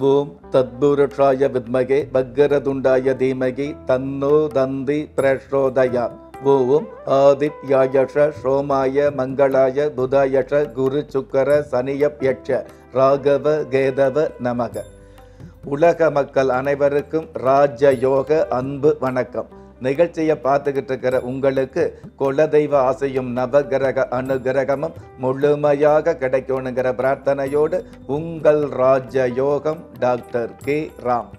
ஓம் தத்புருஷாய வித்மகே பக்கரதுண்டாய தீமகி தன்னோ தந்தி பிரச்சோதயா ஓம் ஆதித்யாயஷ சோமாய மங்களாய புதாயஷ குரு சுக்கர சனியப்யட்ச ராகவ கேதவ நமக உலக மக்கள் அனைவருக்கும் ராஜ யோக அன்பு வணக்கம் நிகழ்ச்சியை பார்த்துக்கிட்டு இருக்கிற உங்களுக்கு குலதெய்வ ஆசையும் நவகிரக அனுகிரகமும் முழுமையாக கிடைக்கணுங்கிற பிரார்த்தனையோடு உங்கள் ராஜ யோகம் டாக்டர் கே ராம்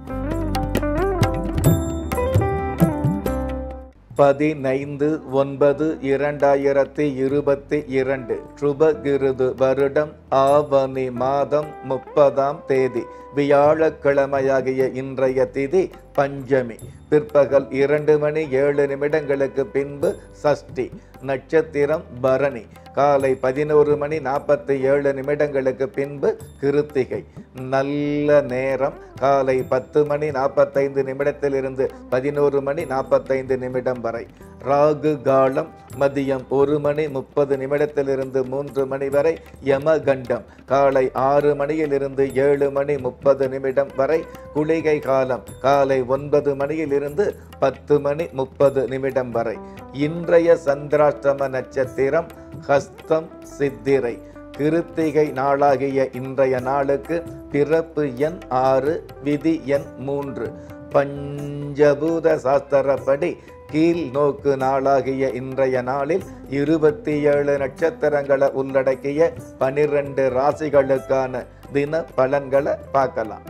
பதினைந்து ஒன்பது இரண்டாயிரத்தி இருபத்தி இரண்டு சுபகிருது வருடம் ஆவணி மாதம் முப்பதாம் தேதி வியாழக்கிழமையாகிய இன்றைய திதி பஞ்சமி பிற்பகல் இரண்டு மணி ஏழு நிமிடங்களுக்கு பின்பு சஷ்டி நட்சத்திரம் பரணி காலை பதினோரு மணி நாற்பத்தி ஏழு நிமிடங்களுக்கு பின்பு கிருத்திகை நல்ல நேரம் காலை பத்து மணி நாற்பத்தைந்து நிமிடத்திலிருந்து பதினோரு மணி நாற்பத்தைந்து நிமிடம் வரை ராகு காலம் மதியம் ஒரு மணி முப்பது நிமிடத்திலிருந்து மூன்று மணி வரை யமகண்டம் காலை ஆறு மணியிலிருந்து ஏழு மணி முப்பது நிமிடம் வரை குளிகை காலம் காலை ஒன்பது மணியிலிருந்து பத்து மணி முப்பது நிமிடம் வரை இன்றைய சந்திராஷ்டம நட்சத்திரம் ஹஸ்தம் சித்திரை கிருத்திகை நாளாகிய இன்றைய நாளுக்கு பிறப்பு எண் ஆறு விதி எண் மூன்று பஞ்சபூத சாஸ்திரப்படி கீழ் நோக்கு நாளாகிய இன்றைய நாளில் இருபத்தி ஏழு நட்சத்திரங்களை உள்ளடக்கிய பனிரெண்டு ராசிகளுக்கான தின பலன்களை பார்க்கலாம்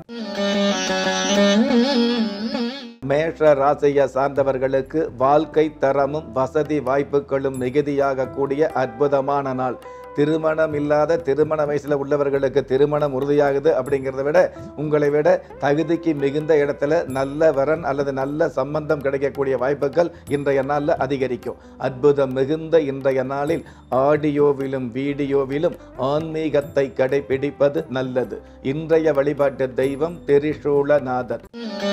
மேஷ ராசியை சார்ந்தவர்களுக்கு வாழ்க்கை தரமும் வசதி வாய்ப்புகளும் மிகுதியாக கூடிய அற்புதமான நாள் திருமணம் இல்லாத திருமண வயசுல உள்ளவர்களுக்கு திருமணம் உறுதியாகுது அப்படிங்கிறத விட உங்களை விட தகுதிக்கு மிகுந்த இடத்துல நல்ல வரன் அல்லது நல்ல சம்பந்தம் கிடைக்கக்கூடிய வாய்ப்புகள் இன்றைய நாளில் அதிகரிக்கும் அற்புதம் மிகுந்த இன்றைய நாளில் ஆடியோவிலும் வீடியோவிலும் ஆன்மீகத்தை கடைபிடிப்பது நல்லது இன்றைய வழிபாட்டு தெய்வம் திரிசூலநாதர்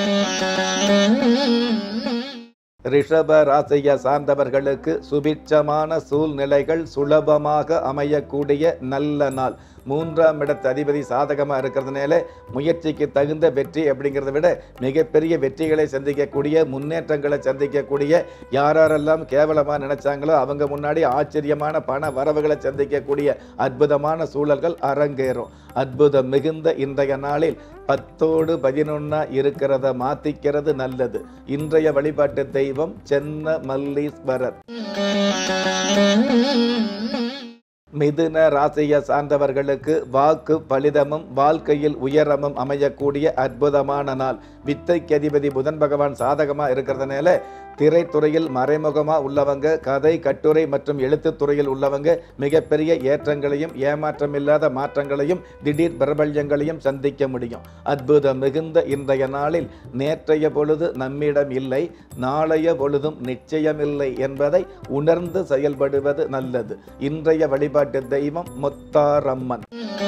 ரிஷப ராசியை சார்ந்தவர்களுக்கு சுபிட்சமான சூழ்நிலைகள் சுலபமாக அமையக்கூடிய நல்ல நாள் மூன்றாம் இடத்து அதிபதி சாதகமாக இருக்கிறதுனால முயற்சிக்கு தகுந்த வெற்றி அப்படிங்கிறத விட மிகப்பெரிய வெற்றிகளை சந்திக்கக்கூடிய முன்னேற்றங்களை சந்திக்கக்கூடிய யாரெல்லாம் கேவலமாக நினைச்சாங்களோ அவங்க முன்னாடி ஆச்சரியமான பண வரவுகளை சந்திக்கக்கூடிய அற்புதமான சூழல்கள் அரங்கேறும் அற்புதம் மிகுந்த இன்றைய நாளில் பத்தோடு பதினொன்னா இருக்கிறத மாத்திக்கிறது நல்லது இன்றைய வழிபாட்டு தெய்வம் சென்ன மல்லீஸ்வரர் மிதுன ராசியை சார்ந்தவர்களுக்கு வாக்கு பலிதமும் வாழ்க்கையில் உயரமும் அமையக்கூடிய அற்புதமான நாள் வித்தைக்கு அதிபதி புதன் பகவான் சாதகமாக இருக்கிறதுனால திரைத்துறையில் மறைமுகமாக உள்ளவங்க கதை கட்டுரை மற்றும் எழுத்துத் துறையில் உள்ளவங்க மிகப்பெரிய ஏற்றங்களையும் ஏமாற்றம் இல்லாத மாற்றங்களையும் திடீர் பிரபல்யங்களையும் சந்திக்க முடியும் அற்புதம் மிகுந்த இன்றைய நாளில் நேற்றைய பொழுது நம்மிடம் இல்லை நாளைய பொழுதும் நிச்சயமில்லை என்பதை உணர்ந்து செயல்படுவது நல்லது இன்றைய வழிபாட்டு தெய்வம் முத்தாரம்மன்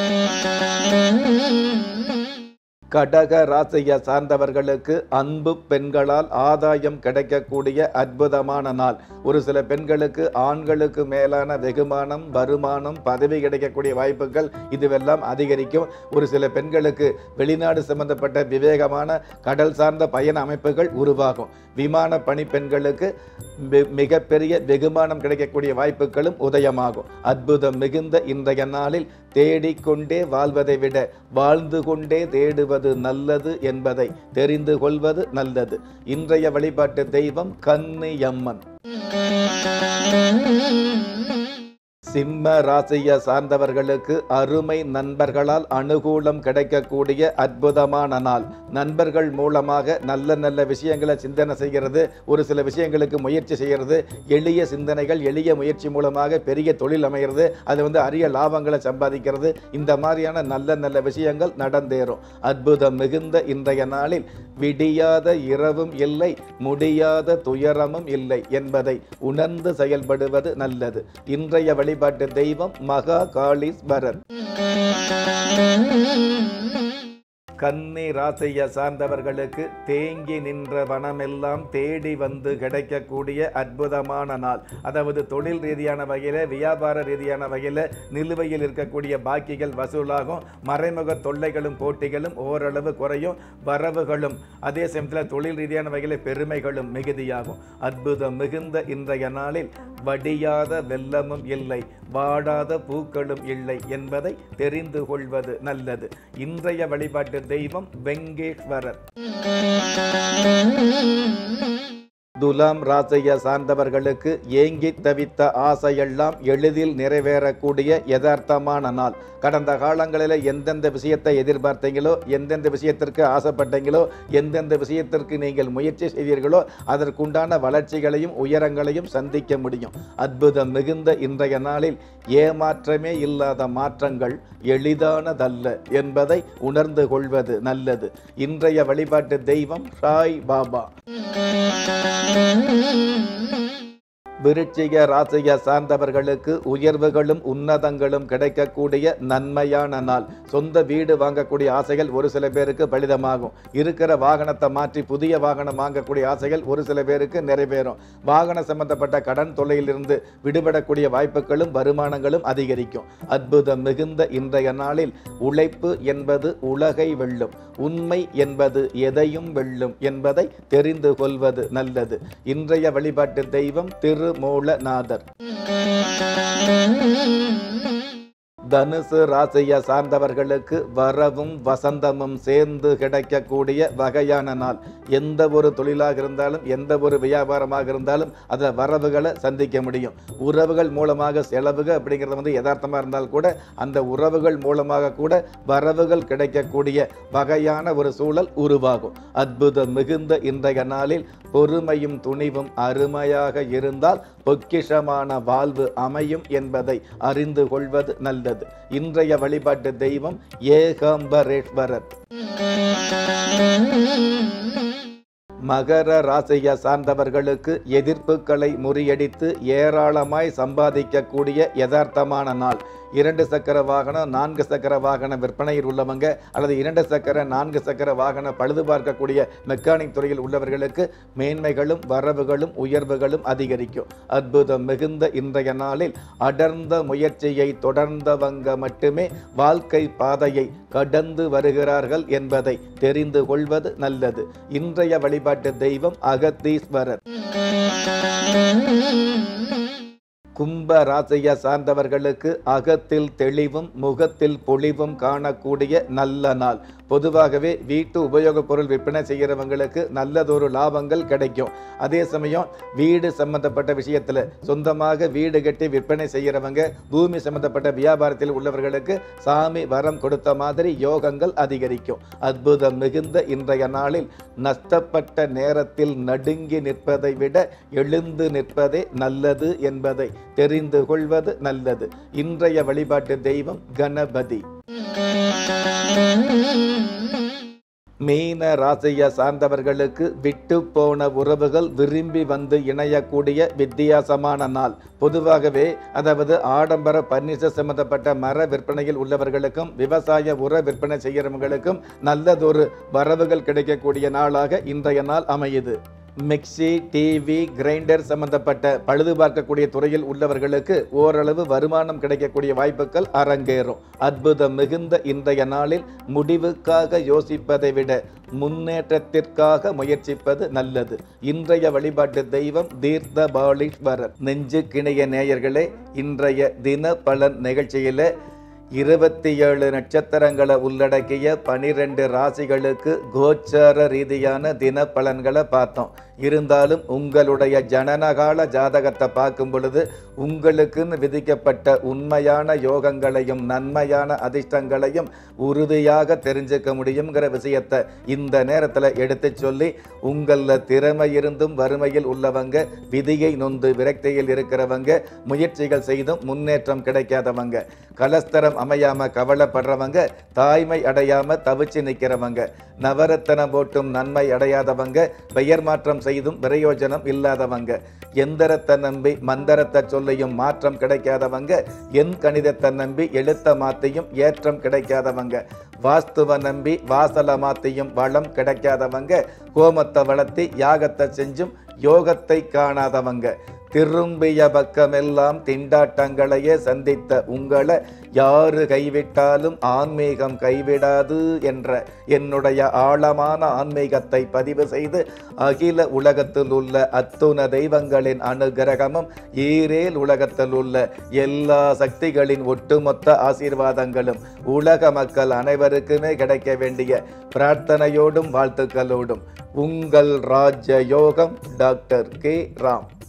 கடக ராசியை சார்ந்தவர்களுக்கு அன்பு பெண்களால் ஆதாயம் கிடைக்கக்கூடிய அற்புதமான நாள் ஒரு சில பெண்களுக்கு ஆண்களுக்கு மேலான வெகுமானம் வருமானம் பதவி கிடைக்கக்கூடிய வாய்ப்புகள் இதுவெல்லாம் அதிகரிக்கும் ஒரு சில பெண்களுக்கு வெளிநாடு சம்பந்தப்பட்ட விவேகமான கடல் சார்ந்த பயண அமைப்புகள் உருவாகும் விமான பணி பெண்களுக்கு மி- மிகப்பெரிய வெகுமானம் கிடைக்கக்கூடிய வாய்ப்புகளும் உதயமாகும் அற்புதம் மிகுந்த இன்றைய நாளில் தேடிக்கொண்டே வாழ்வதை விட வாழ்ந்து கொண்டே தேடுவது நல்லது என்பதை தெரிந்து கொள்வது நல்லது இன்றைய வழிபாட்டு தெய்வம் கன்னியம்மன் சிம்ம ராசியை சார்ந்தவர்களுக்கு அருமை நண்பர்களால் அனுகூலம் கிடைக்கக்கூடிய அற்புதமான நாள் நண்பர்கள் மூலமாக நல்ல நல்ல விஷயங்களை சிந்தனை செய்கிறது ஒரு சில விஷயங்களுக்கு முயற்சி செய்கிறது எளிய சிந்தனைகள் எளிய முயற்சி மூலமாக பெரிய தொழில் அமைகிறது அது வந்து அரிய லாபங்களை சம்பாதிக்கிறது இந்த மாதிரியான நல்ல நல்ல விஷயங்கள் நடந்தேறும் அற்புதம் மிகுந்த இன்றைய நாளில் விடியாத இரவும் இல்லை முடியாத துயரமும் இல்லை என்பதை உணர்ந்து செயல்படுவது நல்லது இன்றைய வழிபாட்டு தெய்வம் மகா காளீஸ்வரர் கன்னி ராசியை சார்ந்தவர்களுக்கு தேங்கி நின்ற வனமெல்லாம் தேடி வந்து கிடைக்கக்கூடிய அற்புதமான நாள் அதாவது தொழில் ரீதியான வகையில் வியாபார ரீதியான வகையில் நிலுவையில் இருக்கக்கூடிய பாக்கிகள் வசூலாகும் மறைமுக தொல்லைகளும் போட்டிகளும் ஓரளவு குறையும் வரவுகளும் அதே சமயத்தில் தொழில் ரீதியான வகையில் பெருமைகளும் மிகுதியாகும் அற்புதம் மிகுந்த இன்றைய நாளில் வடியாத வெள்ளமும் இல்லை வாடாத பூக்களும் இல்லை என்பதை தெரிந்து கொள்வது நல்லது இன்றைய வழிபாட்டு தெய்வம் வெங்கேஸ்வரர் துலாம் ராசியை சார்ந்தவர்களுக்கு ஏங்கி தவித்த ஆசையெல்லாம் எளிதில் நிறைவேறக்கூடிய யதார்த்தமான நாள் கடந்த காலங்களில் எந்தெந்த விஷயத்தை எதிர்பார்த்தீங்களோ எந்தெந்த விஷயத்திற்கு ஆசைப்பட்டீங்களோ எந்தெந்த விஷயத்திற்கு நீங்கள் முயற்சி செய்தீர்களோ அதற்குண்டான வளர்ச்சிகளையும் உயரங்களையும் சந்திக்க முடியும் அற்புதம் மிகுந்த இன்றைய நாளில் ஏமாற்றமே இல்லாத மாற்றங்கள் எளிதானதல்ல என்பதை உணர்ந்து கொள்வது நல்லது இன்றைய வழிபாட்டு தெய்வம் சாய் பாபா விருச்சிக ராசியை சார்ந்தவர்களுக்கு உயர்வுகளும் உன்னதங்களும் கிடைக்கக்கூடிய நன்மையான நாள் சொந்த வீடு வாங்கக்கூடிய ஆசைகள் ஒரு சில பேருக்கு பலிதமாகும் இருக்கிற வாகனத்தை மாற்றி புதிய வாகனம் வாங்கக்கூடிய ஆசைகள் ஒரு சில பேருக்கு நிறைவேறும் வாகன சம்பந்தப்பட்ட கடன் தொல்லையிலிருந்து விடுபடக்கூடிய வாய்ப்புகளும் வருமானங்களும் அதிகரிக்கும் அற்புதம் மிகுந்த இன்றைய நாளில் உழைப்பு என்பது உலகை வெல்லும் உண்மை என்பது எதையும் வெல்லும் என்பதை தெரிந்து கொள்வது நல்லது இன்றைய வழிபாட்டு தெய்வம் திருமூலநாதர் தனுசு ராசியை சார்ந்தவர்களுக்கு வரவும் வசந்தமும் சேர்ந்து கிடைக்கக்கூடிய வகையான நாள் எந்த ஒரு தொழிலாக இருந்தாலும் எந்த ஒரு வியாபாரமாக இருந்தாலும் அதில் வரவுகளை சந்திக்க முடியும் உறவுகள் மூலமாக செலவுகள் அப்படிங்கிறது வந்து யதார்த்தமாக இருந்தால் கூட அந்த உறவுகள் மூலமாக கூட வரவுகள் கிடைக்கக்கூடிய வகையான ஒரு சூழல் உருவாகும் அற்புதம் மிகுந்த இன்றைய நாளில் பொறுமையும் துணிவும் அருமையாக இருந்தால் பொக்கிஷமான வாழ்வு அமையும் என்பதை அறிந்து கொள்வது நல்லது இன்றைய வழிபாட்டு தெய்வம் ஏகாம்பரேஸ்வரர் மகர ராசியை சார்ந்தவர்களுக்கு எதிர்ப்புகளை முறியடித்து ஏராளமாய் சம்பாதிக்கக்கூடிய யதார்த்தமான நாள் இரண்டு சக்கர வாகனம் நான்கு சக்கர வாகன விற்பனையில் உள்ளவங்க அல்லது இரண்டு சக்கர நான்கு சக்கர வாகன பழுது பார்க்கக்கூடிய மெக்கானிக் துறையில் உள்ளவர்களுக்கு மேன்மைகளும் வரவுகளும் உயர்வுகளும் அதிகரிக்கும் அற்புதம் மிகுந்த இன்றைய நாளில் அடர்ந்த முயற்சியை தொடர்ந்தவங்க மட்டுமே வாழ்க்கை பாதையை கடந்து வருகிறார்கள் என்பதை தெரிந்து கொள்வது நல்லது இன்றைய வழிபாட்டு தெய்வம் அகத்தீஸ்வரர் கும்ப ராசியை சார்ந்தவர்களுக்கு அகத்தில் தெளிவும் முகத்தில் பொலிவும் காணக்கூடிய நல்ல நாள் பொதுவாகவே வீட்டு உபயோகப் பொருள் விற்பனை செய்கிறவங்களுக்கு நல்லதொரு லாபங்கள் கிடைக்கும் அதே சமயம் வீடு சம்பந்தப்பட்ட விஷயத்தில் சொந்தமாக வீடு கட்டி விற்பனை செய்கிறவங்க பூமி சம்பந்தப்பட்ட வியாபாரத்தில் உள்ளவர்களுக்கு சாமி வரம் கொடுத்த மாதிரி யோகங்கள் அதிகரிக்கும் அற்புதம் மிகுந்த இன்றைய நாளில் நஷ்டப்பட்ட நேரத்தில் நடுங்கி நிற்பதை விட எழுந்து நிற்பதே நல்லது என்பதை தெரிந்து கொள்வது நல்லது இன்றைய வழிபாட்டு தெய்வம் கணபதி மீன ராசியை சார்ந்தவர்களுக்கு விட்டு போன உறவுகள் விரும்பி வந்து இணையக்கூடிய வித்தியாசமான நாள் பொதுவாகவே அதாவது ஆடம்பர பர்னிச்சர் சம்பந்தப்பட்ட மர விற்பனையில் உள்ளவர்களுக்கும் விவசாய உர விற்பனை செய்கிறவங்களுக்கும் நல்லதொரு வரவுகள் கிடைக்கக்கூடிய நாளாக இன்றைய நாள் அமையுது மிக்சி டிவி கிரைண்டர் சம்பந்தப்பட்ட பழுது பார்க்கக்கூடிய துறையில் உள்ளவர்களுக்கு ஓரளவு வருமானம் கிடைக்கக்கூடிய வாய்ப்புகள் அரங்கேறும் அற்புதம் மிகுந்த இன்றைய நாளில் முடிவுக்காக யோசிப்பதை விட முன்னேற்றத்திற்காக முயற்சிப்பது நல்லது இன்றைய வழிபாட்டு தெய்வம் தீர்த்த பாலீஸ்வரர் நெஞ்சு கிணைய நேயர்களே இன்றைய தின பலன் நிகழ்ச்சியில இருபத்தி ஏழு நட்சத்திரங்களை உள்ளடக்கிய பனிரெண்டு ராசிகளுக்கு கோச்சார ரீதியான தின பலன்களை பார்த்தோம் இருந்தாலும் உங்களுடைய ஜனனகால ஜாதகத்தை பார்க்கும் பொழுது உங்களுக்குன்னு விதிக்கப்பட்ட உண்மையான யோகங்களையும் நன்மையான அதிர்ஷ்டங்களையும் உறுதியாக தெரிஞ்சுக்க முடியுங்கிற விஷயத்தை இந்த நேரத்தில் எடுத்து சொல்லி உங்களில் திறமை இருந்தும் வறுமையில் உள்ளவங்க விதியை நொந்து விரக்தியில் இருக்கிறவங்க முயற்சிகள் செய்தும் முன்னேற்றம் கிடைக்காதவங்க கலஸ்தரம் அமையாம கவலைப்படுறவங்க தாய்மை அடையாம தவிச்சு நிக்கிறவங்க நவரத்தனம் போட்டும் நன்மை அடையாதவங்க பெயர் மாற்றம் செய்தும் பிரயோஜனம் இல்லாதவங்க எந்திரத்தை நம்பி மந்திரத்தை சொல்லியும் மாற்றம் கிடைக்காதவங்க என் கணிதத்தை நம்பி எழுத்த மாத்தியும் ஏற்றம் கிடைக்காதவங்க வாஸ்துவ நம்பி வாசல மாத்தியும் வளம் கிடைக்காதவங்க கோமத்தை வளர்த்தி யாகத்தை செஞ்சும் யோகத்தை காணாதவங்க திரும்பிய பக்கமெல்லாம் திண்டாட்டங்களையே சந்தித்த உங்களை யாரு கைவிட்டாலும் ஆன்மீகம் கைவிடாது என்ற என்னுடைய ஆழமான ஆன்மீகத்தை பதிவு செய்து அகில உலகத்தில் உள்ள அத்துண தெய்வங்களின் அனுகிரகமும் ஈரேல் உலகத்தில் உள்ள எல்லா சக்திகளின் ஒட்டுமொத்த ஆசீர்வாதங்களும் உலக மக்கள் அனைவருக்குமே கிடைக்க வேண்டிய பிரார்த்தனையோடும் வாழ்த்துக்களோடும் உங்கள் ராஜ யோகம் டாக்டர் கே ராம்